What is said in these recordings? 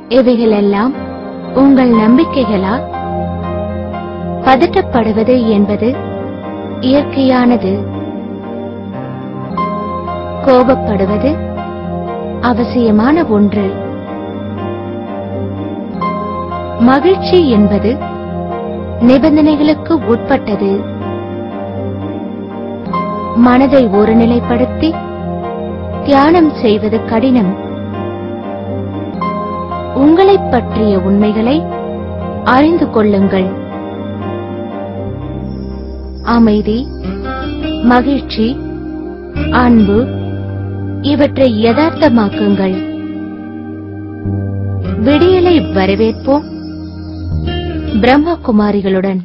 இவைகளெல்லாம் உங்கள் நம்பிக்கைகளா பதட்டப்படுவது என்பது இயற்கையானது கோபப்படுவது அவசியமான ஒன்று மகிழ்ச்சி என்பது நிபந்தனைகளுக்கு உட்பட்டது மனதை ஒருநிலைப்படுத்தி தியானம் செய்வது கடினம் உங்களைப் பற்றிய உண்மைகளை அறிந்து கொள்ளுங்கள் அமைதி மகிழ்ச்சி அன்பு இவற்றை யதார்த்தமாக்குங்கள் விடியலை வரவேற்போம் பிரம்மகுமாரிகளுடன்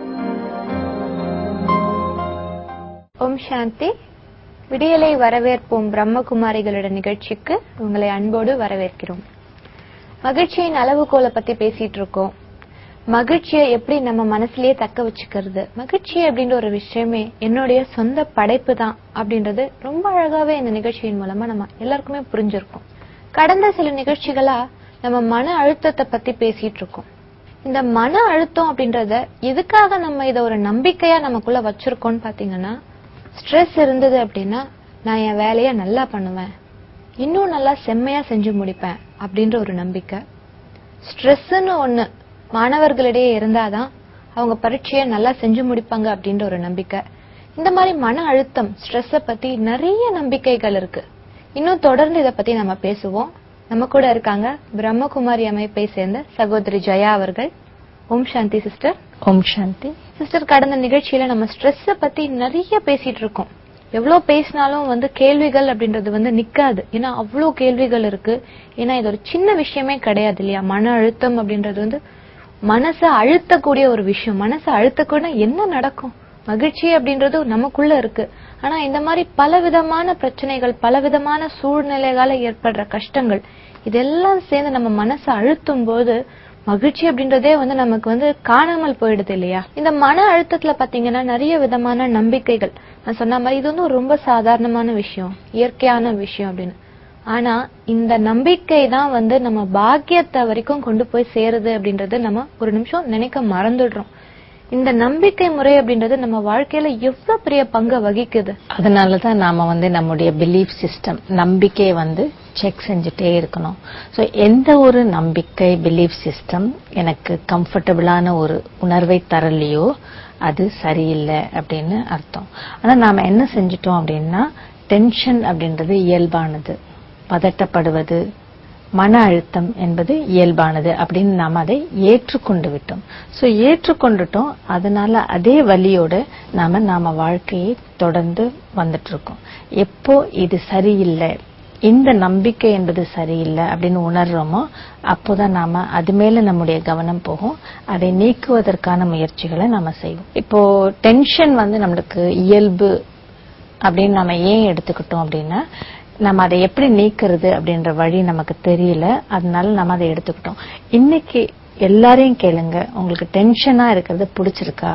ஓம் சாந்தி விடியலை வரவேற்போம் பிரம்மகுமாரிகளுடன் நிகழ்ச்சிக்கு உங்களை அன்போடு வரவேற்கிறோம் மகிழ்ச்சியின் அளவுகோலை பத்தி பேசிட்டு இருக்கோம் மகிழ்ச்சியை எப்படி நம்ம மனசுலயே தக்க வச்சுக்கிறது மகிழ்ச்சி அப்படின்ற ஒரு விஷயமே என்னுடைய சொந்த படைப்பு தான் அப்படின்றது ரொம்ப அழகாவே இந்த நிகழ்ச்சியின் மூலமா நம்ம எல்லாருக்குமே புரிஞ்சிருக்கும் கடந்த சில நிகழ்ச்சிகளா நம்ம மன அழுத்தத்தை பத்தி பேசிட்டு இருக்கோம் இந்த மன அழுத்தம் அப்படின்றத எதுக்காக நம்ம இத ஒரு நம்பிக்கையா நமக்குள்ள வச்சிருக்கோம்னு பாத்தீங்கன்னா ஸ்ட்ரெஸ் இருந்தது அப்படின்னா நான் என் வேலையை நல்லா பண்ணுவேன் இன்னும் நல்லா செம்மையா செஞ்சு முடிப்பேன் அப்படின்ற ஒரு நம்பிக்கை ஸ்ட்ரெஸ்ன்னு ஒண்ணு மாணவர்களிடையே இருந்தாதான் அவங்க பரீட்சையை நல்லா செஞ்சு முடிப்பாங்க அப்படின்ற ஒரு நம்பிக்கை இந்த மாதிரி மன அழுத்தம் ஸ்ட்ரெஸ்ஸ பத்தி நிறைய நம்பிக்கைகள் இருக்கு இன்னும் தொடர்ந்து இத பத்தி நம்ம பேசுவோம் நம்ம கூட இருக்காங்க பிரம்மகுமாரி அமைப்பை சேர்ந்த சகோதரி ஜெயா அவர்கள் ஓம் சாந்தி சிஸ்டர் ஓம் சாந்தி சிஸ்டர் கடந்த நிகழ்ச்சியில நம்ம ஸ்ட்ரெஸ்ஸ பத்தி நிறைய பேசிட்டு இருக்கோம் எவ்வளவு பேசினாலும் வந்து கேள்விகள் அப்படின்றது வந்து நிக்காது ஏன்னா அவ்வளவு கேள்விகள் இருக்கு ஏன்னா இது ஒரு சின்ன விஷயமே கிடையாது இல்லையா மன அழுத்தம் அப்படின்றது வந்து மனசை அழுத்தக்கூடிய ஒரு விஷயம் மனசை அழுத்தக்கூடிய என்ன நடக்கும் மகிழ்ச்சி அப்படின்றது நமக்குள்ள இருக்கு ஆனா இந்த மாதிரி பலவிதமான பிரச்சனைகள் பலவிதமான சூழ்நிலைகால ஏற்படுற கஷ்டங்கள் இதெல்லாம் சேர்ந்து நம்ம மனசை அழுத்தும் போது மகிழ்ச்சி அப்படின்றதே வந்து நமக்கு வந்து காணாமல் போயிடுது இல்லையா இந்த மன அழுத்தத்துல பாத்தீங்கன்னா நிறைய விதமான நம்பிக்கைகள் நான் சொன்ன மாதிரி இது வந்து ஒரு ரொம்ப சாதாரணமான விஷயம் இயற்கையான விஷயம் அப்படின்னு ஆனா இந்த நம்பிக்கை தான் வந்து நம்ம பாக்கியத்தை வரைக்கும் கொண்டு போய் சேருது அப்படின்றது நம்ம ஒரு நிமிஷம் நினைக்க மறந்துடுறோம் இந்த நம்பிக்கை முறை அப்படின்றது நம்ம வாழ்க்கையில எவ்வளவு பெரிய பங்கை வகிக்குது அதனாலதான் நாம வந்து நம்முடைய பிலீஃப் சிஸ்டம் நம்பிக்கையை வந்து செக் செஞ்சுட்டே இருக்கணும் சோ எந்த ஒரு நம்பிக்கை பிலீஃப் சிஸ்டம் எனக்கு கம்ஃபர்டபுளான ஒரு உணர்வை தரலையோ அது சரியில்லை அப்படின்னு அர்த்தம் ஆனா நாம என்ன செஞ்சுட்டோம் அப்படின்னா டென்ஷன் அப்படின்றது இயல்பானது பதட்டப்படுவது மன அழுத்தம் என்பது இயல்பானது அப்படின்னு நாம அதை ஏற்றுக்கொண்டு விட்டோம் சோ ஏற்றுக்கொண்டுட்டோம் அதனால அதே வழியோட நாம நாம வாழ்க்கையை தொடர்ந்து வந்துட்டு இருக்கோம் எப்போ இது சரியில்லை இந்த நம்பிக்கை என்பது சரியில்லை அப்படின்னு உணர்றோமோ அப்போதான் நாம அது மேல நம்முடைய கவனம் போகும் அதை நீக்குவதற்கான முயற்சிகளை நாம செய்வோம் இப்போ டென்ஷன் வந்து நம்மளுக்கு இயல்பு அப்படின்னு நம்ம ஏன் எடுத்துக்கிட்டோம் அப்படின்னா நம்ம அதை எப்படி நீக்கிறது அப்படின்ற வழி நமக்கு தெரியல அதனால நம்ம அதை எடுத்துக்கிட்டோம் இன்னைக்கு எல்லாரையும் கேளுங்க உங்களுக்கு டென்ஷனா இருக்கிறது பிடிச்சிருக்கா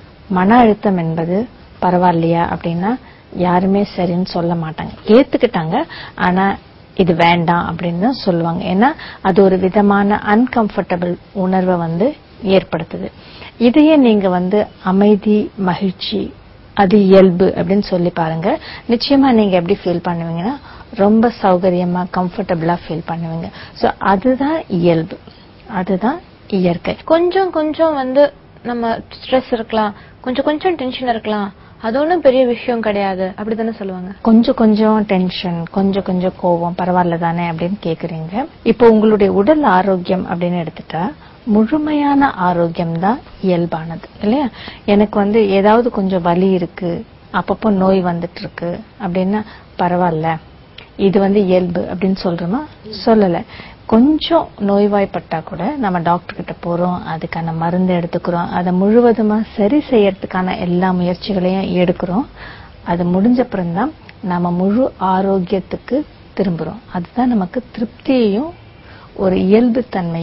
மன அழுத்தம் என்பது பரவாயில்லையா அப்படின்னா யாருமே சரின்னு சொல்ல மாட்டாங்க ஏத்துக்கிட்டாங்க ஆனா இது வேண்டாம் அப்படின்னு தான் சொல்லுவாங்க ஏன்னா அது ஒரு விதமான அன்கம்ஃபர்டபுள் உணர்வை வந்து ஏற்படுத்துது இதையே நீங்க வந்து அமைதி மகிழ்ச்சி அது இயல்பு அப்படின்னு சொல்லி பாருங்க நிச்சயமா நீங்க எப்படி ஃபீல் பண்ணுவீங்கன்னா ரொம்ப சௌகரியமா கம்ஃபர்டபுளா ஃபீல் பண்ணுவீங்க சோ அதுதான் இயல்பு அதுதான் இயற்கை கொஞ்சம் கொஞ்சம் வந்து நம்ம ஸ்ட்ரெஸ் இருக்கலாம் கொஞ்சம் கொஞ்சம் டென்ஷன் இருக்கலாம் அது ஒண்ணும் பெரிய விஷயம் கிடையாது அப்படித்தானே சொல்லுவாங்க கொஞ்சம் கொஞ்சம் டென்ஷன் கொஞ்சம் கொஞ்சம் கோவம் பரவாயில்ல தானே அப்படின்னு கேக்குறீங்க இப்போ உங்களுடைய உடல் ஆரோக்கியம் அப்படின்னு எடுத்துட்டா முழுமையான ஆரோக்கியம் தான் இயல்பானது இல்லையா எனக்கு வந்து ஏதாவது கொஞ்சம் வலி இருக்கு அப்பப்போ நோய் வந்துட்டு இருக்கு அப்படின்னா பரவாயில்ல இது வந்து இயல்பு அப்படின்னு சொல்றோமா சொல்லல கொஞ்சம் நோய்வாய்ப்பட்டா கூட நம்ம டாக்டர் கிட்ட போறோம் அதுக்கான மருந்து எடுத்துக்கிறோம் அதை முழுவதுமா சரி செய்யறதுக்கான எல்லா முயற்சிகளையும் எடுக்கிறோம் அது முடிஞ்ச தான் நாம முழு ஆரோக்கியத்துக்கு திரும்புறோம் அதுதான் நமக்கு திருப்தியையும் ஒரு இயல்பு தன்மையும்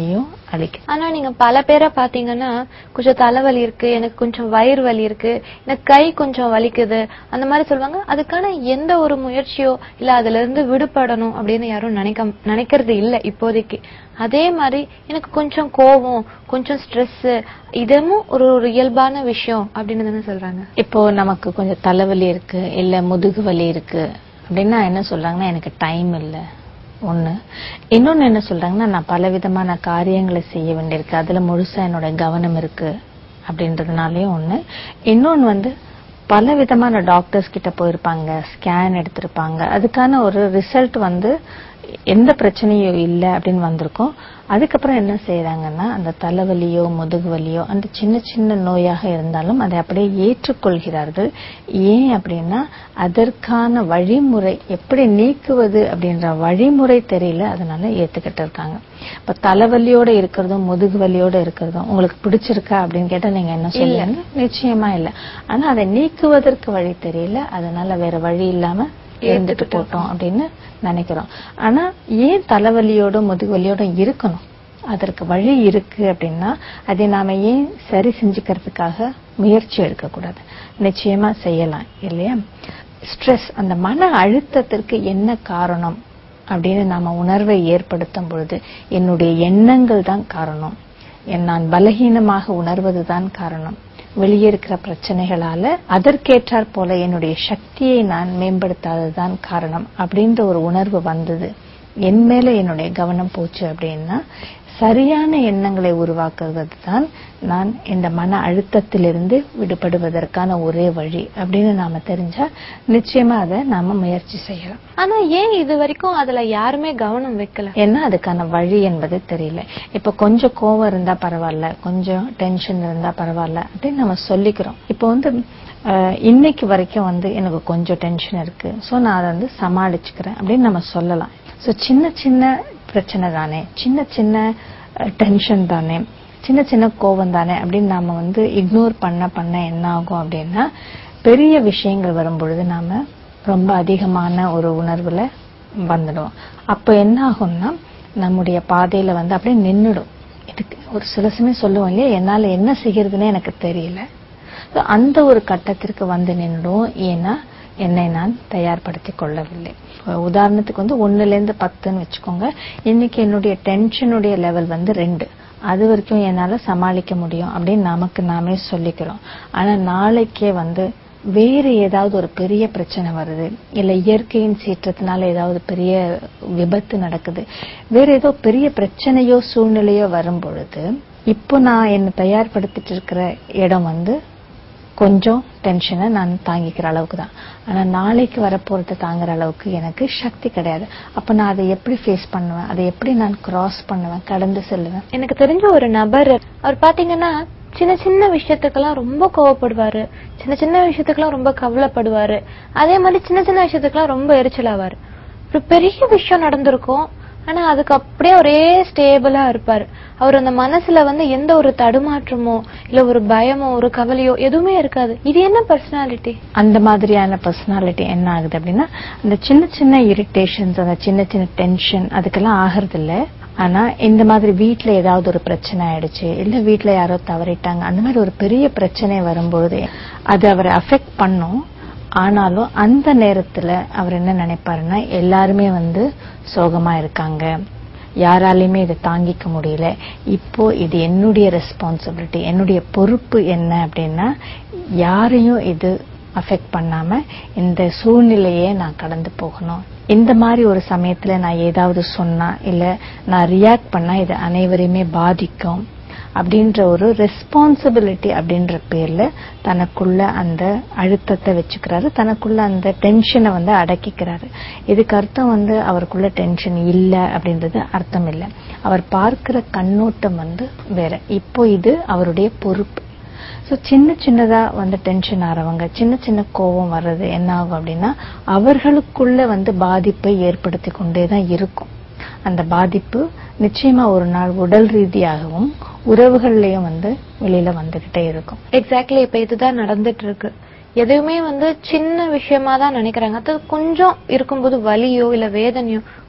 அளிக்குது ஆனா நீங்க பல பேரை பாத்தீங்கன்னா கொஞ்சம் தலைவலி இருக்கு எனக்கு கொஞ்சம் வயிறு வலி இருக்கு எனக்கு கை கொஞ்சம் வலிக்குது அந்த மாதிரி சொல்லுவாங்க அதுக்கான எந்த ஒரு முயற்சியோ இல்ல அதுல இருந்து விடுபடணும் அப்படின்னு யாரும் நினைக்க நினைக்கிறது இல்ல இப்போதைக்கு அதே மாதிரி எனக்கு கொஞ்சம் கோவம் கொஞ்சம் ஸ்ட்ரெஸ் இதுவும் ஒரு ஒரு இயல்பான விஷயம் அப்படின்னு தானே சொல்றாங்க இப்போ நமக்கு கொஞ்சம் தலைவலி இருக்கு இல்ல முதுகு வலி இருக்கு அப்படின்னா என்ன சொல்றாங்கன்னா எனக்கு டைம் இல்ல ஒண்ணு இன்னொன்னு என்ன சொல்றாங்கன்னா நான் பலவிதமான காரியங்களை செய்ய வேண்டியிருக்கு அதுல முழுசா என்னோட கவனம் இருக்கு அப்படின்றதுனாலயும் ஒண்ணு இன்னொன்னு வந்து பல விதமான டாக்டர்ஸ் கிட்ட போயிருப்பாங்க ஸ்கேன் எடுத்திருப்பாங்க அதுக்கான ஒரு ரிசல்ட் வந்து எந்த பிரச்சனையும் இல்லை அப்படின்னு வந்திருக்கும் அதுக்கப்புறம் என்ன செய்யறாங்கன்னா அந்த தலைவலியோ முதுகு வலியோ அந்த சின்ன சின்ன நோயாக இருந்தாலும் அதை அப்படியே ஏற்றுக்கொள்கிறார்கள் ஏன் அப்படின்னா அதற்கான வழிமுறை எப்படி நீக்குவது அப்படின்ற வழிமுறை தெரியல அதனால ஏத்துக்கிட்டு இருக்காங்க இப்ப தலைவலியோட இருக்கிறதும் முதுகு வலியோட இருக்கிறதும் உங்களுக்கு பிடிச்சிருக்கா அப்படின்னு கேட்டா நீங்க என்ன சொல்லுவீங்க நிச்சயமா இல்ல ஆனா அதை நீக்குவதற்கு வழி தெரியல அதனால வேற வழி இல்லாம இருந்துட்டு போட்டோம் அப்படின்னு நினைக்கிறோம் ஆனா ஏன் தலைவலியோட முதுகுவலியோட இருக்கணும் அதற்கு வழி இருக்கு அப்படின்னா அதை நாம ஏன் சரி செஞ்சுக்கிறதுக்காக முயற்சி எடுக்கக்கூடாது நிச்சயமா செய்யலாம் இல்லையா ஸ்ட்ரெஸ் அந்த மன அழுத்தத்திற்கு என்ன காரணம் அப்படின்னு நாம உணர்வை ஏற்படுத்தும் பொழுது என்னுடைய எண்ணங்கள் தான் காரணம் என் நான் பலகீனமாக உணர்வதுதான் காரணம் வெளியே இருக்கிற பிரச்சனைகளால அதற்கேற்றாற் போல என்னுடைய சக்தியை நான் மேம்படுத்தாததுதான் காரணம் அப்படின்ற ஒரு உணர்வு வந்தது என் மேல என்னுடைய கவனம் போச்சு அப்படின்னா சரியான எண்ணங்களை உருவாக்குவது தான் நான் இந்த மன அழுத்தத்திலிருந்து விடுபடுவதற்கான ஒரே வழி அப்படின்னு நாம தெரிஞ்சா நிச்சயமா அதை நாம முயற்சி செய்யலாம் ஆனா ஏன் இது வரைக்கும் அதுல யாருமே கவனம் வைக்கல ஏன்னா அதுக்கான வழி என்பது தெரியல இப்ப கொஞ்சம் கோவம் இருந்தா பரவாயில்ல கொஞ்சம் டென்ஷன் இருந்தா பரவாயில்ல அப்படின்னு நம்ம சொல்லிக்கிறோம் இப்போ வந்து அஹ், இன்னைக்கு வரைக்கும் வந்து எனக்கு கொஞ்சம் டென்ஷன் இருக்கு சோ நான் அதை வந்து சமாளிச்சுக்கிறேன் அப்படின்னு நம்ம சொல்லலாம் சோ சின்ன சின்ன பிரச்சனை தானே சின்ன சின்ன டென்ஷன் தானே சின்ன சின்ன கோவம் தானே அப்படின்னு நாம வந்து இக்னோர் பண்ண பண்ண என்ன ஆகும் அப்படின்னா பெரிய விஷயங்கள் வரும் பொழுது நாம ரொம்ப அதிகமான ஒரு உணர்வுல வந்துடும் அப்ப என்ன ஆகும்னா நம்முடைய பாதையில வந்து அப்படியே நின்னுடும் இதுக்கு ஒரு சில சமயம் சொல்லுவோம் இல்லையா என்னால என்ன செய்யறதுன்னு எனக்கு தெரியல So, அந்த ஒரு கட்டத்திற்கு வந்து நின்றுடும் ஏன்னா என்னை நான் தயார்படுத்திக் கொள்ளவில்லை இப்ப உதாரணத்துக்கு வந்து ஒண்ணுல இருந்து பத்துன்னு வச்சுக்கோங்க இன்னைக்கு என்னுடைய டென்ஷனுடைய லெவல் வந்து ரெண்டு அது வரைக்கும் என்னால சமாளிக்க முடியும் அப்படின்னு நமக்கு நாமே சொல்லிக்கிறோம் ஆனா நாளைக்கே வந்து வேற ஏதாவது ஒரு பெரிய பிரச்சனை வருது இல்ல இயற்கையின் சீற்றத்தினால ஏதாவது பெரிய விபத்து நடக்குது வேற ஏதோ பெரிய பிரச்சனையோ சூழ்நிலையோ வரும் பொழுது இப்போ நான் என்ன தயார்படுத்திட்டு இருக்கிற இடம் வந்து கொஞ்சம் டென்ஷனை நான் தாங்கிக்கிற அளவுக்கு தான் ஆனா நாளைக்கு வரப்போறத தாங்குற அளவுக்கு எனக்கு சக்தி கிடையாது அப்ப நான் அதை எப்படி ஃபேஸ் பண்ணுவேன் அதை எப்படி நான் கிராஸ் பண்ணுவேன் கடந்து செல்லுவேன் எனக்கு தெரிஞ்ச ஒரு நபர் அவர் பாத்தீங்கன்னா சின்ன சின்ன விஷயத்துக்கெல்லாம் ரொம்ப கோவப்படுவாரு சின்ன சின்ன விஷயத்துக்கெல்லாம் ரொம்ப கவலைப்படுவாரு அதே மாதிரி சின்ன சின்ன விஷயத்துக்கெல்லாம் ரொம்ப எரிச்சலாவாரு ஒரு பெரிய விஷயம் நடந்திருக்கும் ஆனா அதுக்கு அப்படியே ஒரே ஸ்டேபிளா இருப்பாரு அவர் அந்த மனசுல வந்து எந்த ஒரு தடுமாற்றமோ இல்ல ஒரு பயமோ ஒரு கவலையோ எதுவுமே இருக்காது இது என்ன பர்சனாலிட்டி அந்த மாதிரியான பர்சனாலிட்டி என்ன ஆகுது அப்படின்னா அந்த சின்ன சின்ன இரிட்டேஷன்ஸ் அந்த சின்ன சின்ன டென்ஷன் அதுக்கெல்லாம் ஆகிறது இல்ல ஆனா இந்த மாதிரி வீட்ல ஏதாவது ஒரு பிரச்சனை ஆயிடுச்சு இல்ல வீட்ல யாரோ தவறிட்டாங்க அந்த மாதிரி ஒரு பெரிய பிரச்சனை வரும்பொழுது அது அவரை அஃபெக்ட் பண்ணும் ஆனாலும் அந்த நேரத்துல அவர் என்ன நினைப்பாருன்னா எல்லாருமே வந்து சோகமா இருக்காங்க யாராலையுமே இதை தாங்கிக்க முடியல இப்போ இது என்னுடைய ரெஸ்பான்சிபிலிட்டி என்னுடைய பொறுப்பு என்ன அப்படின்னா யாரையும் இது அஃபெக்ட் பண்ணாம இந்த சூழ்நிலையே நான் கடந்து போகணும் இந்த மாதிரி ஒரு சமயத்துல நான் ஏதாவது சொன்னா இல்ல நான் ரியாக்ட் பண்ணா இது அனைவரையுமே பாதிக்கும் அப்படின்ற ஒரு ரெஸ்பான்சிபிலிட்டி அப்படின்ற பேர்ல தனக்குள்ள அந்த அழுத்தத்தை வச்சுக்கிறாரு தனக்குள்ள அந்த டென்ஷனை வந்து அடக்கிக்கிறாரு இதுக்கு அர்த்தம் வந்து அவருக்குள்ள டென்ஷன் இல்ல அப்படின்றது அர்த்தம் இல்ல அவர் பார்க்கிற கண்ணோட்டம் வந்து வேற இப்போ இது அவருடைய பொறுப்பு ஸோ சின்ன சின்னதா வந்து டென்ஷன் ஆறவங்க சின்ன சின்ன கோபம் வர்றது என்ன ஆகும் அப்படின்னா அவர்களுக்குள்ள வந்து பாதிப்பை ஏற்படுத்தி கொண்டே தான் இருக்கும் அந்த பாதிப்பு நிச்சயமா ஒரு நாள் உடல் ரீதியாகவும் உறவுகள்லயும் வந்து வெளியில வந்துகிட்டே இருக்கும் எக்ஸாக்ட்லி இப்ப இதுதான் நடந்துட்டு இருக்கு எதுவுமே வந்து சின்ன விஷயமா தான் நினைக்கிறாங்க அது கொஞ்சம் இருக்கும்போது வலியோ இல்ல வேதனையோ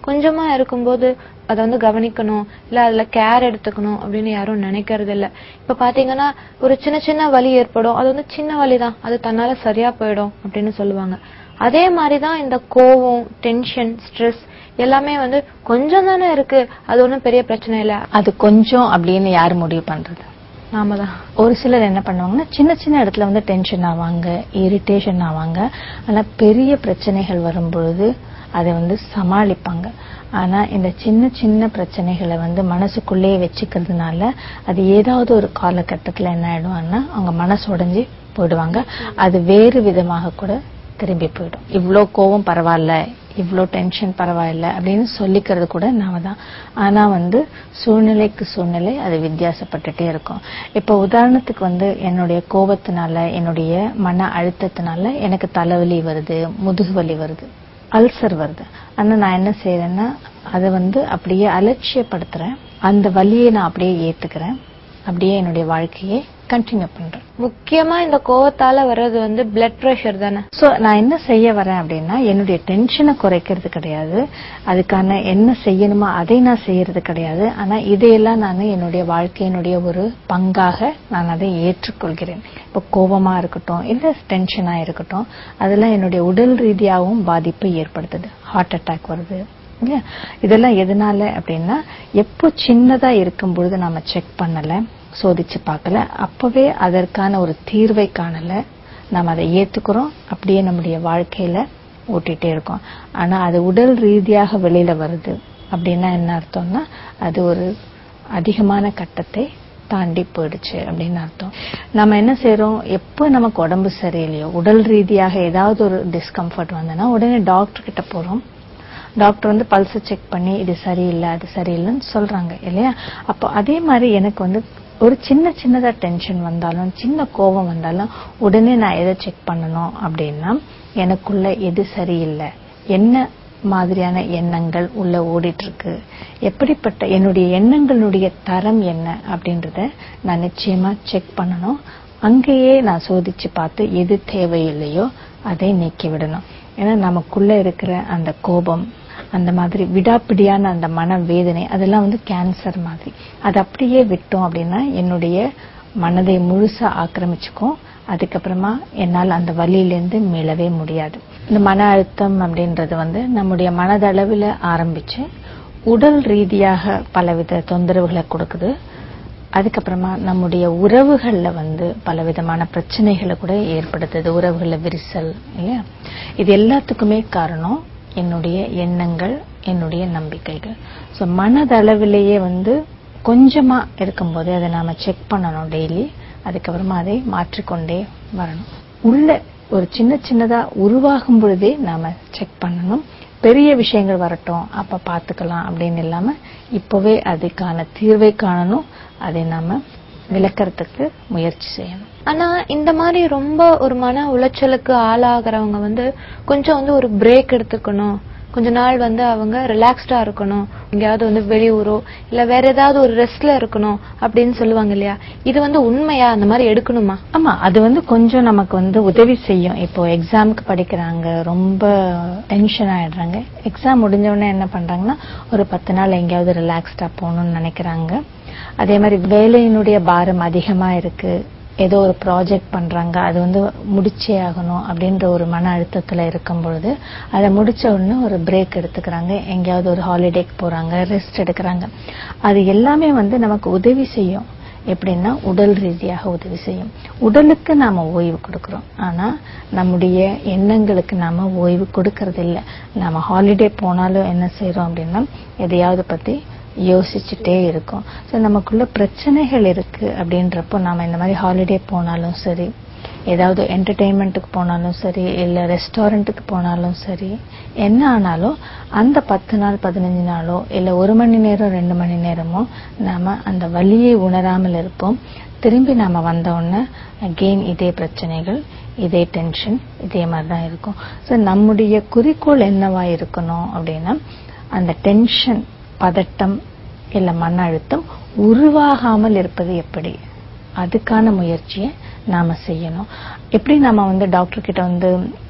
கொஞ்சமா இருக்கும்போது அதை வந்து கவனிக்கணும் இல்ல அதுல கேர் எடுத்துக்கணும் அப்படின்னு யாரும் நினைக்கிறது இல்ல இப்ப பாத்தீங்கன்னா ஒரு சின்ன சின்ன வலி ஏற்படும் அது வந்து சின்ன வலி தான் அது தன்னால சரியா போயிடும் அப்படின்னு சொல்லுவாங்க அதே மாதிரிதான் இந்த கோவம் டென்ஷன் ஸ்ட்ரெஸ் எல்லாமே வந்து கொஞ்சம் தானே இருக்கு அது ஒண்ணும் பெரிய பிரச்சனை இல்ல அது கொஞ்சம் அப்படின்னு யார் முடிவு பண்றது நாம தான் ஒரு சிலர் என்ன பண்ணுவாங்கன்னா சின்ன சின்ன இடத்துல வந்து டென்ஷன் ஆவாங்க இரிட்டேஷன் ஆவாங்க ஆனா பெரிய பிரச்சனைகள் வரும்பொழுது அதை வந்து சமாளிப்பாங்க ஆனா இந்த சின்ன சின்ன பிரச்சனைகளை வந்து மனசுக்குள்ளேயே வச்சுக்கிறதுனால அது ஏதாவது ஒரு காலகட்டத்துல என்ன ஆயிடுவாங்கன்னா அவங்க மனசு உடைஞ்சு போயிடுவாங்க அது வேறு விதமாக கூட திரும்பி போயிடும் இவ்ளோ கோவம் பரவாயில்ல இவ்ளோ டென்ஷன் பரவாயில்ல அப்படின்னு சொல்லிக்கிறது கூட நாம தான் ஆனா வந்து சூழ்நிலைக்கு சூழ்நிலை அது வித்தியாசப்பட்டுட்டே இருக்கும் இப்ப உதாரணத்துக்கு வந்து என்னுடைய கோபத்தினால என்னுடைய மன அழுத்தத்தினால எனக்கு தலைவலி வருது முதுகு வலி வருது அல்சர் வருது ஆனா நான் என்ன செய்யறேன்னா அதை வந்து அப்படியே அலட்சியப்படுத்துறேன் அந்த வலியை நான் அப்படியே ஏத்துக்கிறேன் அப்படியே என்னுடைய வாழ்க்கையை கண்டினியூ பண்றேன் முக்கியமா இந்த கோவத்தால வர்றது வந்து பிளட் பிரஷர் தானே சோ நான் என்ன செய்ய வரேன் அப்படின்னா என்னுடைய டென்ஷனை குறைக்கிறது கிடையாது அதுக்கான என்ன செய்யணுமோ அதை நான் செய்யறது கிடையாது ஆனா இதையெல்லாம் நான் என்னுடைய வாழ்க்கையினுடைய ஒரு பங்காக நான் அதை ஏற்றுக்கொள்கிறேன் இப்போ கோபமா இருக்கட்டும் இல்ல டென்ஷனா இருக்கட்டும் அதெல்லாம் என்னுடைய உடல் ரீதியாகவும் பாதிப்பை ஏற்படுத்துது ஹார்ட் அட்டாக் வருது இல்லையா இதெல்லாம் எதனால அப்படின்னா எப்போ சின்னதா இருக்கும் பொழுது நாம செக் பண்ணல சோதிச்சு பார்க்கல அப்பவே அதற்கான ஒரு தீர்வை காணல நாம் அதை ஏத்துக்கிறோம் அப்படியே நம்முடைய வாழ்க்கையில ஓட்டிட்டே இருக்கோம் ஆனா அது உடல் ரீதியாக வெளியில வருது அப்படின்னா என்ன அர்த்தம்னா அது ஒரு அதிகமான கட்டத்தை தாண்டி போயிடுச்சு அப்படின்னு அர்த்தம் நம்ம என்ன செய்றோம் எப்போ நமக்கு உடம்பு சரியில்லையோ உடல் ரீதியாக ஏதாவது ஒரு டிஸ்கம்ஃபர்ட் வந்ததுன்னா உடனே டாக்டர் கிட்ட போறோம் டாக்டர் வந்து பல்ஸ் செக் பண்ணி இது சரியில்லை அது சரியில்லைன்னு சொல்றாங்க இல்லையா அப்போ அதே மாதிரி எனக்கு வந்து ஒரு சின்ன சின்னதா டென்ஷன் வந்தாலும் சின்ன கோபம் வந்தாலும் உடனே நான் எதை செக் பண்ணணும் அப்படின்னா எனக்குள்ள எது சரியில்லை என்ன மாதிரியான எண்ணங்கள் உள்ள ஓடிட்டு இருக்கு எப்படிப்பட்ட என்னுடைய எண்ணங்களுடைய தரம் என்ன அப்படின்றத நான் நிச்சயமா செக் பண்ணணும் அங்கேயே நான் சோதிச்சு பார்த்து எது தேவையில்லையோ அதை நீக்கி விடணும் ஏன்னா நமக்குள்ள இருக்கிற அந்த கோபம் அந்த மாதிரி விடாப்பிடியான அந்த மன வேதனை அதெல்லாம் வந்து கேன்சர் மாதிரி அது அப்படியே விட்டோம் அப்படின்னா என்னுடைய மனதை முழுசா ஆக்கிரமிச்சுக்கும் அதுக்கப்புறமா என்னால் அந்த வலியிலேருந்து மீளவே முடியாது இந்த மன அழுத்தம் அப்படின்றது வந்து நம்முடைய மனதளவில் ஆரம்பிச்சு உடல் ரீதியாக பலவித தொந்தரவுகளை கொடுக்குது அதுக்கப்புறமா நம்முடைய உறவுகள்ல வந்து பலவிதமான பிரச்சனைகளை கூட ஏற்படுத்துது உறவுகள்ல விரிசல் இல்லையா இது எல்லாத்துக்குமே காரணம் என்னுடைய எண்ணங்கள் என்னுடைய நம்பிக்கைகள் ஸோ மனதளவிலேயே வந்து கொஞ்சமா இருக்கும்போது அதை நாம செக் பண்ணணும் டெய்லி அதுக்கப்புறமா அதை மாற்றிக்கொண்டே வரணும் உள்ள ஒரு சின்ன சின்னதா உருவாகும் பொழுதே நாம செக் பண்ணணும் பெரிய விஷயங்கள் வரட்டும் அப்ப பாத்துக்கலாம் அப்படின்னு இல்லாம இப்பவே அதுக்கான தீர்வை காணணும் அதை நாம விளக்கறதுக்கு முயற்சி செய்யணும் ஆனா இந்த மாதிரி ரொம்ப ஒரு மன உளைச்சலுக்கு ஆளாகிறவங்க வந்து கொஞ்சம் வந்து ஒரு பிரேக் எடுத்துக்கணும் கொஞ்ச நாள் வந்து அவங்க ரிலாக்ஸ்டா இருக்கணும் எங்கேயாவது வந்து வெளியூரோ இல்ல வேற ஏதாவது ஒரு ரெஸ்ட்ல இருக்கணும் அப்படின்னு சொல்லுவாங்க இல்லையா இது வந்து உண்மையா அந்த மாதிரி எடுக்கணுமா ஆமா அது வந்து கொஞ்சம் நமக்கு வந்து உதவி செய்யும் இப்போ எக்ஸாமுக்கு படிக்கிறாங்க ரொம்ப டென்ஷன் ஆயிடுறாங்க எக்ஸாம் முடிஞ்ச உடனே என்ன பண்றாங்கன்னா ஒரு பத்து நாள் எங்கேயாவது ரிலாக்ஸ்டா போகணும்னு நினைக்கிறாங்க அதே மாதிரி வேலையினுடைய பாரம் அதிகமா இருக்கு ஏதோ ஒரு ப்ராஜெக்ட் பண்றாங்க அது வந்து முடிச்சே ஆகணும் அப்படின்ற ஒரு மன அழுத்தத்துல இருக்கும் பொழுது அதை முடிச்ச உடனே ஒரு பிரேக் எடுத்துக்கிறாங்க எங்கேயாவது ஒரு ஹாலிடேக்கு போறாங்க ரெஸ்ட் எடுக்கிறாங்க அது எல்லாமே வந்து நமக்கு உதவி செய்யும் எப்படின்னா உடல் ரீதியாக உதவி செய்யும் உடலுக்கு நாம ஓய்வு கொடுக்கிறோம் ஆனா நம்முடைய எண்ணங்களுக்கு நாம ஓய்வு கொடுக்கறது இல்ல நாம ஹாலிடே போனாலும் என்ன செய்றோம் அப்படின்னா எதையாவது பத்தி யோசிச்சுட்டே இருக்கோம் ஸோ நமக்குள்ள பிரச்சனைகள் இருக்கு அப்படின்றப்போ நாம இந்த மாதிரி ஹாலிடே போனாலும் சரி ஏதாவது என்டர்டெயின்மெண்ட்டுக்கு போனாலும் சரி இல்ல ரெஸ்டாரண்ட்டுக்கு போனாலும் சரி என்ன ஆனாலும் அந்த பத்து நாள் பதினஞ்சு நாளோ இல்ல ஒரு மணி நேரம் ரெண்டு மணி நேரமோ நாம அந்த வலியை உணராமல் இருப்போம் திரும்பி நாம வந்த உடனே அகெயின் இதே பிரச்சனைகள் இதே டென்ஷன் இதே மாதிரி தான் இருக்கும் ஸோ நம்முடைய குறிக்கோள் என்னவா இருக்கணும் அப்படின்னா அந்த டென்ஷன் பதட்டம் இல்ல மன அழுத்தம் உருவாகாமல் இருப்பது எப்படி அதுக்கான முயற்சியை நாம செய்யணும் எப்படி நாம வந்து டாக்டர் கிட்ட வந்து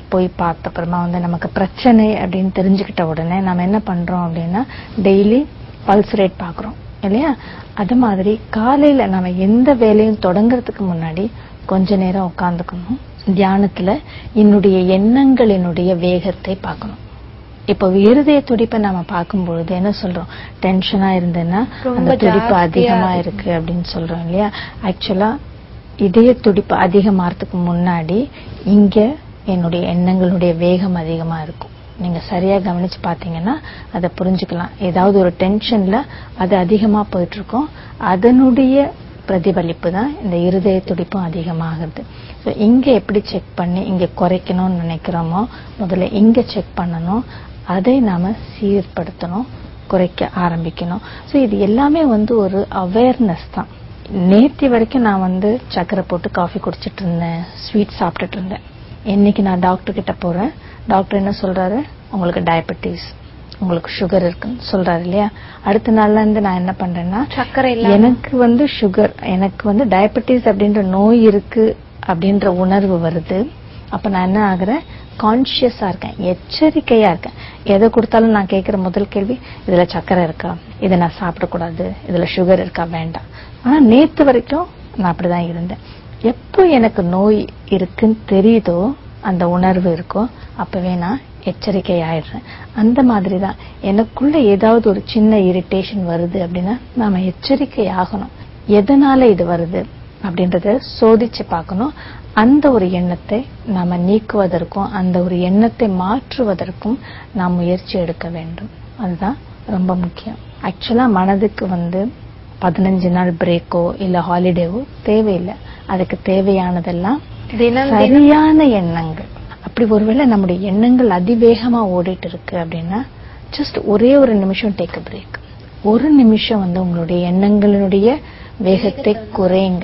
போய் பார்த்த அப்புறமா வந்து நமக்கு பிரச்சனை அப்படின்னு தெரிஞ்சுக்கிட்ட உடனே நம்ம என்ன பண்றோம் அப்படின்னா டெய்லி பல்ஸ் ரேட் பாக்குறோம் இல்லையா அது மாதிரி காலையில நம்ம எந்த வேலையும் தொடங்குறதுக்கு முன்னாடி கொஞ்ச நேரம் உட்கார்ந்துக்கணும் தியானத்துல என்னுடைய எண்ணங்களினுடைய வேகத்தை பார்க்கணும் இப்போ இருதய துடிப்பை நாம பார்க்கும் பொழுது என்ன சொல்றோம் டென்ஷனா இருந்ததுன்னா ரொம்ப அந்த துடிப்பு ஜாஸ்தியா அதிகமா இருக்கு. இருக்கு அப்படின்னு சொல்றோம் இல்லையா ஆக்சுவலா இதய துடிப்பு அதிகமாறதுக்கு முன்னாடி இங்க என்னுடைய எண்ணங்களுடைய வேகம் அதிகமா இருக்கும் நீங்க சரியா கவனிச்சு பாத்தீங்கன்னா அதை புரிஞ்சுக்கலாம் ஏதாவது ஒரு டென்ஷன்ல அது அதிகமா போயிட்டு இருக்கும் அதனுடைய பிரதிபலிப்பு தான் இந்த இருதய துடிப்பும் அதிகமாகுது ஸோ இங்க எப்படி செக் பண்ணி இங்க குறைக்கணும்னு நினைக்கிறோமோ முதல்ல இங்க செக் பண்ணணும் அதை நாம சீர்படுத்தணும் குறைக்க ஆரம்பிக்கணும் ஸோ இது எல்லாமே வந்து ஒரு அவேர்னஸ் தான் நேத்தி வரைக்கும் நான் வந்து சக்கரை போட்டு காஃபி குடிச்சிட்டு இருந்தேன் ஸ்வீட் சாப்பிட்டுட்டு இருந்தேன் இன்னைக்கு நான் டாக்டர் கிட்ட போறேன் டாக்டர் என்ன சொல்றாரு உங்களுக்கு டயபெட்டிஸ் உங்களுக்கு சுகர் இருக்குன்னு சொல்றாரு இல்லையா அடுத்த நாள்ல இருந்து நான் என்ன பண்றேன்னா சர்க்கரை இல்லாம எனக்கு வந்து சுகர் எனக்கு வந்து டயபெட்டிஸ் அப்படின்ற நோய் இருக்கு அப்படின்ற உணர்வு வருது அப்ப நான் என்ன ஆகுறேன் கான்சியஸா இருக்கேன் எச்சரிக்கையா இருக்கேன் எதை கொடுத்தாலும் நான் கேட்கிற முதல் கேள்வி இதுல சக்கரை இருக்கா இதை நான் சாப்பிடக்கூடாது இதுல சுகர் இருக்கா வேண்டாம் ஆனா நேத்து வரைக்கும் நான் அப்படிதான் இருந்தேன் எப்போ எனக்கு நோய் இருக்குன்னு தெரியுதோ அந்த உணர்வு இருக்கோ அப்பவே நான் எச்சரிக்கை ஆயிடுறேன் அந்த மாதிரி தான் எனக்குள்ள ஏதாவது ஒரு சின்ன இரிட்டேஷன் வருது அப்படின்னா நாம எச்சரிக்கை ஆகணும் எதனால இது வருது அப்படின்றத சோதிச்சு பார்க்கணும் அந்த ஒரு எண்ணத்தை நாம நீக்குவதற்கும் அந்த ஒரு எண்ணத்தை மாற்றுவதற்கும் நாம் முயற்சி எடுக்க வேண்டும் அதுதான் ரொம்ப முக்கியம் ஆக்சுவலா மனதுக்கு வந்து பதினஞ்சு நாள் பிரேக்கோ இல்ல ஹாலிடேவோ தேவையில்லை அதுக்கு தேவையானதெல்லாம் தினம் தினம் சரியான எண்ணங்கள் அப்படி ஒருவேளை நம்முடைய எண்ணங்கள் அதிவேகமா ஓடிட்டு இருக்கு அப்படின்னா ஜஸ்ட் ஒரே ஒரு நிமிஷம் டேக் a பிரேக் ஒரு நிமிஷம் வந்து உங்களுடைய எண்ணங்களினுடைய வேகத்தை குறைங்க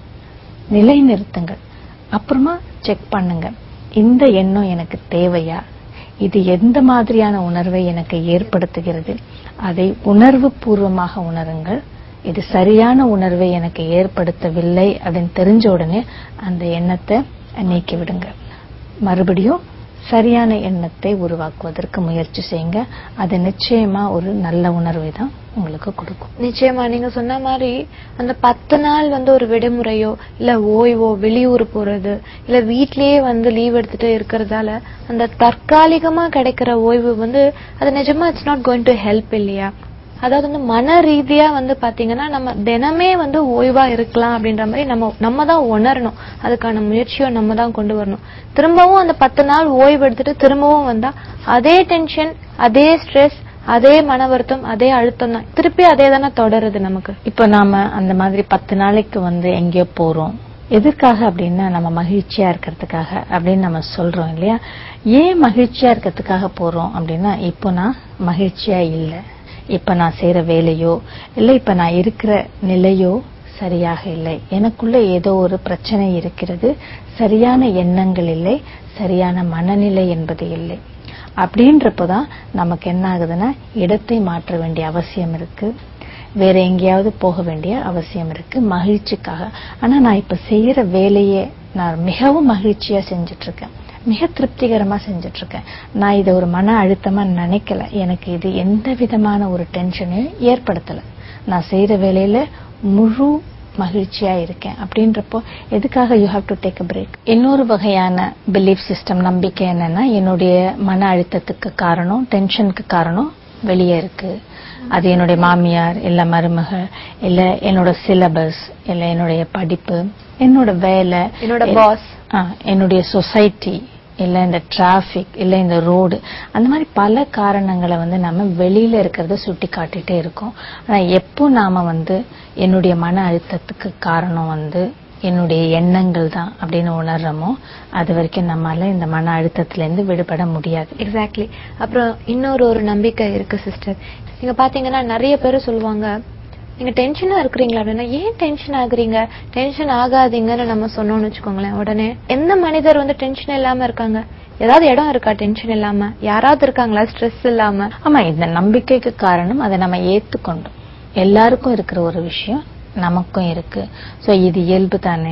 நிலைநிறுத்துங்கள் அப்புறமா செக் பண்ணுங்க இந்த எண்ணம் எனக்கு தேவையா இது எந்த மாதிரியான உணர்வை எனக்கு ஏற்படுத்துகிறது அதை உணர்வு பூர்வமாக உணருங்கள் இது சரியான உணர்வை எனக்கு ஏற்படுத்தவில்லை அப்படின்னு தெரிஞ்ச உடனே அந்த எண்ணத்தை நீக்கி விடுங்க மறுபடியும் சரியான எண்ணத்தை உருவாக்குவதற்கு முயற்சி செய்யுங்க அது நிச்சயமா ஒரு நல்ல உணர்வை தான் உங்களுக்கு கொடுக்கும் நிச்சயமா நீங்க சொன்ன மாதிரி அந்த பத்து நாள் வந்து ஒரு விடுமுறையோ இல்ல ஓய்வோ வெளியூர் போறது இல்ல வீட்லயே வந்து லீவ் எடுத்துட்டு இருக்கிறதால அந்த தற்காலிகமா கிடைக்கிற ஓய்வு வந்து அது நிஜமா it's not going to help இல்லையா அதாவது வந்து மன ரீதியா வந்து பாத்தீங்கன்னா நம்ம தினமே வந்து ஓய்வா இருக்கலாம் அப்படின்ற மாதிரி நம்ம நம்ம தான் உணரணும் அதுக்கான முயற்சியை நம்ம தான் கொண்டு வரணும் திரும்பவும் அந்த பத்து நாள் ஓய்வு எடுத்துட்டு திரும்பவும் வந்தா அதே டென்ஷன் அதே ஸ்ட்ரெஸ் அதே மன வருத்தம் அதே அழுத்தம் தான் திருப்பி அதே தானே தொடருது நமக்கு இப்போ நாம அந்த மாதிரி பத்து நாளைக்கு வந்து எங்கேயோ போறோம் எதுக்காக அப்படின்னா நம்ம மகிழ்ச்சியா இருக்கிறதுக்காக அப்படின்னு நம்ம சொல்றோம் இல்லையா ஏன் மகிழ்ச்சியா இருக்கிறதுக்காக போறோம் அப்படின்னா இப்போ நான் மகிழ்ச்சியா இல்லை இப்ப நான் செய்யற வேலையோ இல்ல இப்ப நான் இருக்கிற நிலையோ சரியாக இல்லை எனக்குள்ள ஏதோ ஒரு பிரச்சனை இருக்கிறது சரியான எண்ணங்கள் இல்லை சரியான மனநிலை என்பது இல்லை அப்படின்றப்பதான் நமக்கு என்ன ஆகுதுன்னா இடத்தை மாற்ற வேண்டிய அவசியம் இருக்கு வேற எங்கேயாவது போக வேண்டிய அவசியம் இருக்கு மகிழ்ச்சிக்காக ஆனா நான் இப்ப செய்யற வேலையை நான் மிகவும் மகிழ்ச்சியா செஞ்சுட்டு இருக்கேன் மிக திருப்திகரமா செஞ்சுட்டு இருக்கேன் நான் இதை ஒரு மன அழுத்தமா நினைக்கல எனக்கு இது எந்த விதமான ஒரு டென்ஷனையும் ஏற்படுத்தல நான் செய்யற வேலையில முழு மகிழ்ச்சியா இருக்கேன் அப்படின்றப்போ எதுக்காக you have to take a break இன்னொரு வகையான பிலீஃப் சிஸ்டம் நம்பிக்கை என்னன்னா என்னுடைய மன அழுத்தத்துக்கு காரணம் டென்ஷனுக்கு காரணம் வெளியே இருக்கு அது என்னுடைய மாமியார் இல்ல மருமகள் இல்ல என்னோட சிலபஸ் இல்ல என்னுடைய படிப்பு என்னோட வேலை என்னோட எ- boss. ஆ, என்னுடைய சொசைட்டி இல்ல இந்த டிராபிக் இல்ல இந்த ரோடு அந்த மாதிரி பல காரணங்களை வந்து நம்ம வெளியில இருக்கிறத சுட்டி காட்டிட்டே இருக்கோம் ஆனா எப்போ நாம வந்து என்னுடைய மன அழுத்தத்துக்கு காரணம் வந்து என்னுடைய எண்ணங்கள் தான் அப்படின்னு உணர்றோமோ அது வரைக்கும் நம்மால இந்த மன அழுத்தத்துல இருந்து விடுபட முடியாது எக்ஸாக்ட்லி அப்புறம் இன்னொரு ஒரு நம்பிக்கை இருக்கு சிஸ்டர் நீங்க பாத்தீங்கன்னா நிறைய பேர் சொல்லுவாங்க நீங்க டென்ஷனா இருக்கிறீங்களா அப்படின்னா ஏன் டென்ஷன் ஆகுறீங்க டென்ஷன் ஆகாதீங்கன்னு நம்ம சொன்னோம்னு வச்சுக்கோங்களேன் உடனே எந்த மனிதர் வந்து டென்ஷன் இல்லாம இருக்காங்க ஏதாவது இடம் இருக்கா டென்ஷன் இல்லாம யாராவது இருக்காங்களா ஸ்ட்ரெஸ் இல்லாம ஆமா இந்த நம்பிக்கைக்கு காரணம் அதை நம்ம ஏத்துக்கொண்டோம் எல்லாருக்கும் இருக்கிற ஒரு விஷயம் நமக்கும் இருக்கு சோ இது இயல்பு தானே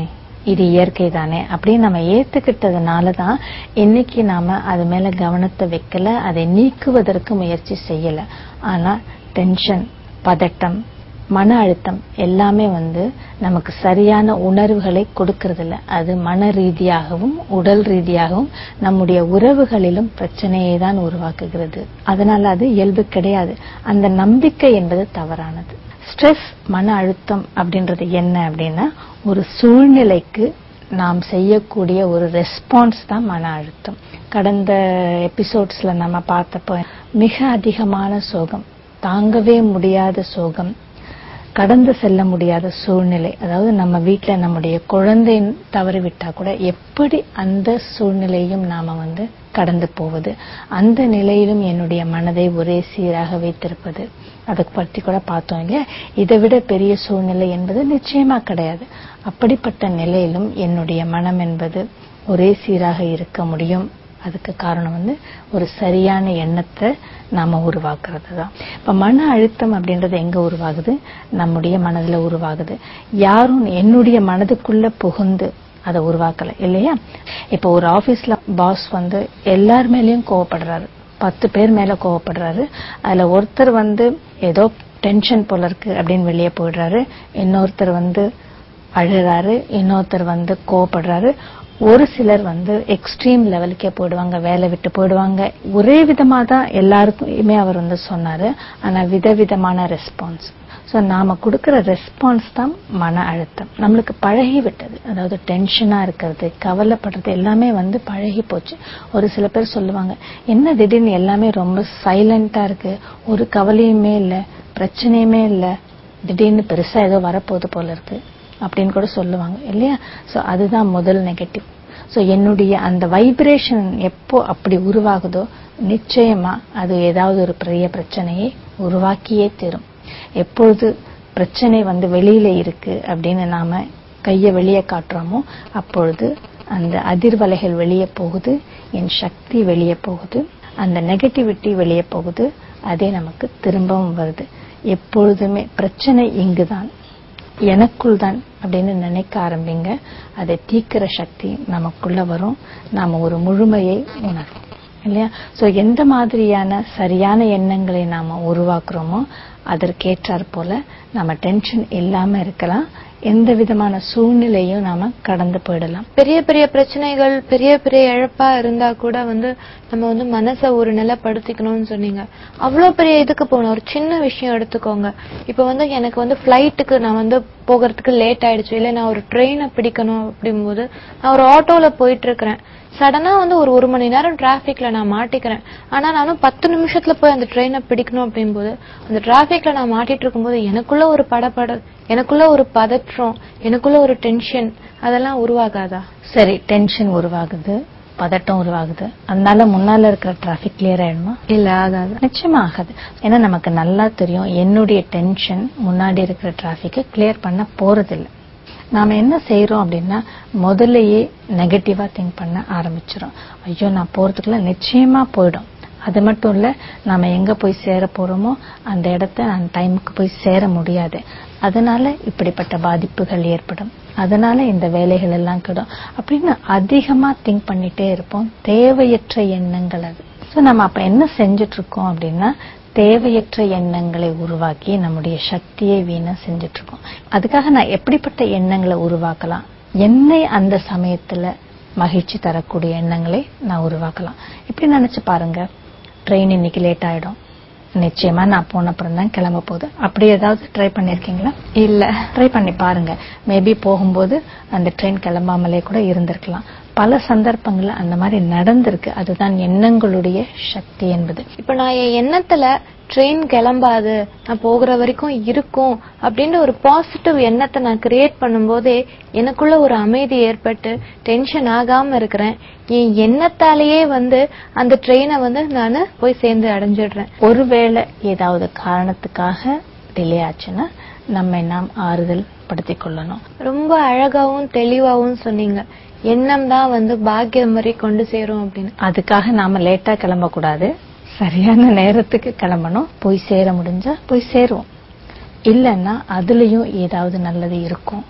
இது இயற்கை தானே அப்படின்னு நம்ம ஏத்துக்கிட்டதுனால தான் இன்னைக்கு நாம அது மேல கவனத்தை வைக்கல அதை நீக்குவதற்கு முயற்சி செய்யல ஆனா டென்ஷன் பதட்டம் மன அழுத்தம் எல்லாமே வந்து நமக்கு சரியான உணர்வுகளை கொடுக்கறதில்ல அது மன ரீதியாகவும் உடல் ரீதியாகவும் நம்முடைய உறவுகளிலும் பிரச்சனையை தான் உருவாக்குகிறது அதனால அது இயல்பு கிடையாது அந்த நம்பிக்கை என்பது தவறானது ஸ்ட்ரெஸ் மன அழுத்தம் அப்படின்றது என்ன அப்படின்னா ஒரு சூழ்நிலைக்கு நாம் செய்யக்கூடிய ஒரு ரெஸ்பான்ஸ் தான் மன அழுத்தம் கடந்த எபிசோட்ஸ்ல நம்ம பார்த்தப்போ மிக அதிகமான சோகம் தாங்கவே முடியாத சோகம் கடந்து செல்ல முடியாத சூழ்நிலை அதாவது நம்ம வீட்ல நம்முடைய குழந்தை தவறி விட்டா கூட எப்படி அந்த சூழ்நிலையும் நாம வந்து கடந்து போவது அந்த நிலையிலும் என்னுடைய மனதை ஒரே சீராக வைத்திருப்பது அதை பற்றி கூட பார்த்தோம் இல்லையா இதை விட பெரிய சூழ்நிலை என்பது நிச்சயமா கிடையாது அப்படிப்பட்ட நிலையிலும் என்னுடைய மனம் என்பது ஒரே சீராக இருக்க முடியும் அதுக்கு காரணம் வந்து ஒரு சரியான எண்ணத்தை நாம உருவாக்குறது தான் இப்ப மன அழுத்தம் அப்படின்றது எங்க உருவாகுது நம்முடைய மனதுல உருவாகுது யாரும் என்னுடைய மனதுக்குள்ள புகுந்து அதை உருவாக்கல இல்லையா இப்ப ஒரு ஆபீஸ்ல பாஸ் வந்து எல்லார் மேலயும் கோவப்படுறாரு பத்து பேர் மேல கோவப்படுறாரு அதுல ஒருத்தர் வந்து ஏதோ டென்ஷன் போல இருக்கு அப்படின்னு வெளியே போயிடுறாரு இன்னொருத்தர் வந்து அழுறாரு இன்னொருத்தர் வந்து கோவப்படுறாரு ஒரு சிலர் வந்து எக்ஸ்ட்ரீம் லெவலுக்கே போயிடுவாங்க வேலை விட்டு போயிடுவாங்க ஒரே விதமா தான் எல்லாருக்குமே அவர் வந்து சொன்னாரு ஆனா விதவிதமான ரெஸ்பான்ஸ் சோ நாம கொடுக்கிற ரெஸ்பான்ஸ் தான் மன அழுத்தம் நம்மளுக்கு பழகி விட்டது அதாவது டென்ஷனா இருக்கிறது கவலைப்படுறது எல்லாமே வந்து பழகி போச்சு ஒரு சில பேர் சொல்லுவாங்க என்ன திடீர்னு எல்லாமே ரொம்ப சைலண்டா இருக்கு ஒரு கவலையுமே இல்ல பிரச்சனையுமே இல்ல திடீர்னு பெருசா ஏதோ வரப்போகுது போல இருக்கு அப்படின்னு கூட சொல்லுவாங்க இல்லையா சோ அதுதான் முதல் நெகட்டிவ் சோ என்னுடைய அந்த வைப்ரேஷன் எப்போ அப்படி உருவாகுதோ நிச்சயமா அது ஏதாவது ஒரு பெரிய பிரச்சனையை உருவாக்கியே தரும் எப்பொழுது பிரச்சனை வந்து வெளியில இருக்கு அப்படின்னு நாம கைய வெளியே காட்டுறோமோ அப்பொழுது அந்த அதிர்வலைகள் வெளியே போகுது என் சக்தி வெளியே போகுது அந்த நெகட்டிவிட்டி வெளியே போகுது அதே நமக்கு திரும்பவும் வருது எப்பொழுதுமே பிரச்சனை இங்குதான் எனக்குள் தான் அப்படின்னு நினைக்க ஆரம்பிங்க அதை தீக்கிற சக்தி நமக்குள்ள வரும் நாம ஒரு முழுமையை உணரும் இல்லையா சோ எந்த மாதிரியான சரியான எண்ணங்களை நாம உருவாக்குறோமோ அதற்கேற்றாற் போல நம்ம டென்ஷன் இல்லாம இருக்கலாம் எந்த விதமான சூழ்நிலையும் நாம கடந்து போயிடலாம் பெரிய பெரிய பிரச்சனைகள் பெரிய பெரிய இழப்பா இருந்தா கூட வந்து நம்ம வந்து மனசை ஒரு நிலைப்படுத்திக்கணும்னு சொன்னீங்க அவ்வளவு பெரிய இதுக்கு போகணும் ஒரு சின்ன விஷயம் எடுத்துக்கோங்க இப்ப வந்து எனக்கு வந்து ஃபிளைட்டுக்கு நான் வந்து போகிறதுக்கு லேட் ஆயிடுச்சு இல்ல நான் ஒரு ட்ரெயினை பிடிக்கணும் அப்படிங்கும்போது நான் ஒரு ஆட்டோல போயிட்டு இருக்கிறேன் சடனா வந்து ஒரு ஒரு மணி நேரம் டிராபிக்ல நான் மாட்டிக்கிறேன் ஆனா நானும் பத்து நிமிஷத்துல போய் அந்த ட்ரெயினை பிடிக்கணும் அப்படிங்கும்போது அந்த டிராபிக்ல நான் மாட்டிட்டு இருக்கும்போது எனக்குள்ள ஒரு படபட எனக்குள்ள ஒரு பதற்றம் எனக்குள்ள ஒரு டென்ஷன் அதெல்லாம் உருவாகாதா சரி டென்ஷன் உருவாகுது பதட்டம் உருவாகுது அதனால முன்னால இருக்கிற டிராபிக் கிளியர் ஆயிடுமா இல்ல ஆகாது நிச்சயமா ஆகாது ஏன்னா நமக்கு நல்லா தெரியும் என்னுடைய டென்ஷன் முன்னாடி இருக்கிற டிராபிக்கை கிளியர் பண்ண போறதில்லை நாம என்ன செய்யறோம் அப்படின்னா முதல்லயே நெகட்டிவா திங்க் பண்ண ஆரம்பிச்சிடும் ஐயோ நான் போறதுக்குள்ள நிச்சயமா போயிடும் அது மட்டும் இல்ல நாம எங்க போய் சேர போறோமோ அந்த இடத்த நான் டைமுக்கு போய் சேர முடியாது அதனால இப்படிப்பட்ட பாதிப்புகள் ஏற்படும் அதனால இந்த வேலைகள் எல்லாம் கிடும் அப்படின்னு அதிகமா திங்க் பண்ணிட்டே இருப்போம் தேவையற்ற எண்ணங்கள் அது சோ நம்ம அப்ப என்ன செஞ்சுட்டு இருக்கோம் அப்படின்னா தேவையற்ற எண்ணங்களை உருவாக்கி நம்முடைய சக்தியை வீணா செஞ்சுட்டு இருக்கோம் அதுக்காக நான் எப்படிப்பட்ட எண்ணங்களை உருவாக்கலாம் என்னை அந்த சமயத்துல மகிழ்ச்சி தரக்கூடிய எண்ணங்களை நான் உருவாக்கலாம் இப்படி நினைச்சு பாருங்க ட்ரெயின் இன்னைக்கு லேட் ஆயிடும் நிச்சயமா நான் போன அப்புறம் தான் கிளம்ப போகுது அப்படி ஏதாவது ட்ரை பண்ணிருக்கீங்களா இல்ல ட்ரை பண்ணி பாருங்க மேபி போகும்போது அந்த ட்ரெயின் கிளம்பாமலே கூட இருந்திருக்கலாம் பல சந்தர்ப்பங்கள்ல அந்த மாதிரி நடந்திருக்கு அதுதான் எண்ணங்களுடைய சக்தி என்பது இப்ப நான் என் எண்ணத்துல ட்ரெயின் கிளம்பாது நான் போகிற வரைக்கும் இருக்கும் அப்படின்ற ஒரு பாசிட்டிவ் எண்ணத்தை நான் கிரியேட் பண்ணும்போதே எனக்குள்ள ஒரு அமைதி ஏற்பட்டு டென்ஷன் ஆகாம இருக்கிறேன் என் எண்ணத்தாலேயே வந்து அந்த ட்ரெயினை வந்து நான் போய் சேர்ந்து அடைஞ்சிடுறேன் ஒருவேளை ஏதாவது காரணத்துக்காக டிலே ஆச்சுன்னா நம்மை நாம் ஆறுதல் படுத்திக் கொள்ளணும் ரொம்ப அழகாவும் தெளிவாவும் சொன்னீங்க எண்ணம் தான் வந்து பாக்கியம் வரை கொண்டு சேரும் அப்படின்னு அதுக்காக நாம லேட்டா கிளம்ப கூடாது சரியான நேரத்துக்கு கிளம்பணும் போய் சேர முடிஞ்சா போய் சேருவோம் இல்லைன்னா அதுலயும் ஏதாவது நல்லது இருக்கும்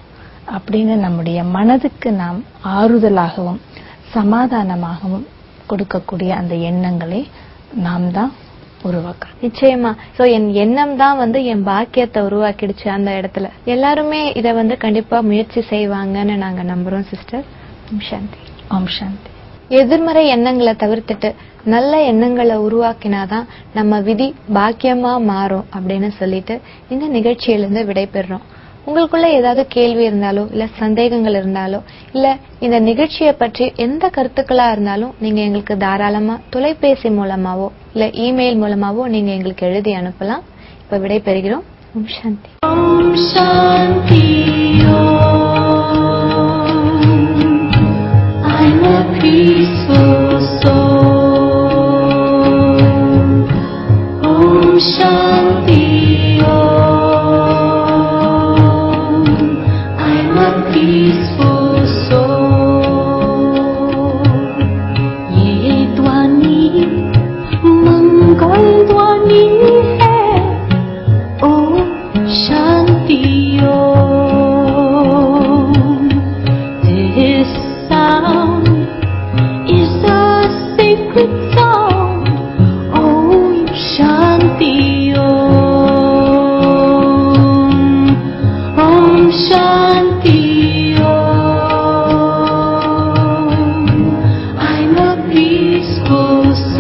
அப்படின்னு நம்முடைய மனதுக்கு நாம் ஆறுதலாகவும் சமாதானமாகவும் கொடுக்கக்கூடிய அந்த எண்ணங்களை நாம் தான் உருவாக்கணும் நிச்சயமா சோ என் எண்ணம் தான் வந்து என் பாக்கியத்தை உருவாக்கிடுச்சு அந்த இடத்துல எல்லாருமே இத வந்து கண்டிப்பா முயற்சி செய்வாங்கன்னு நாங்க நம்புறோம் சிஸ்டர் சாந்தி ஓம் சாந்தி எதிர்மறை எண்ணங்களை தவிர்த்துட்டு நல்ல எண்ணங்களை உருவாக்கினாதான் நம்ம விதி பாக்கியமா மாறும் அப்படின்னு சொல்லிட்டு இந்த நிகழ்ச்சியிலிருந்து விடைபெறுறோம் உங்களுக்குள்ள ஏதாவது கேள்வி இருந்தாலோ இல்ல சந்தேகங்கள் இருந்தாலோ இல்ல இந்த நிகழ்ச்சியை பற்றி எந்த கருத்துக்களா இருந்தாலும் நீங்க எங்களுக்கு தாராளமா தொலைபேசி மூலமாவோ இல்ல இமெயில் மூலமாவோ நீங்க எங்களுக்கு எழுதி அனுப்பலாம் இப்ப விடைபெறுகிறோம் ஓம் சாந்தி I'm a peaceful soul. Om Shanti Om. I'm a peaceful soul. ये ध्वनि मंगल ध्वनि है ओम शांति ओम This sound is a sacred sound. Om Shanti Om. Om Shanti Om. I'm a peaceful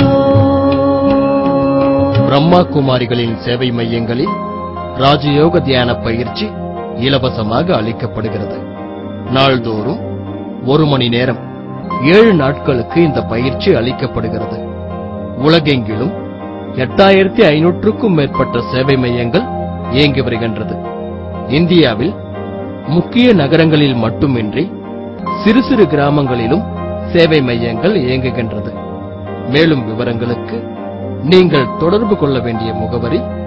soul. Brahma குமாரிகளின் சேவை மையங்களில் ராஜயோக தியான பயிற்சி இலவசமாக அளிக்கப்படுகிறது நாள்தோறும் ஒரு மணி நேரம் ஏழு நாட்களுக்கு இந்த பயிற்சி அளிக்கப்படுகிறது உலகெங்கிலும் எட்டாயிரத்தி ஐநூற்றுக்கும் மேற்பட்ட சேவை மையங்கள் இயங்கி வருகின்றது இந்தியாவில் முக்கிய நகரங்களில் மட்டுமின்றி சிறு சிறு கிராமங்களிலும் சேவை மையங்கள் இயங்குகின்றது மேலும் விவரங்களுக்கு நீங்கள் தொடர்பு கொள்ள வேண்டிய முகவரி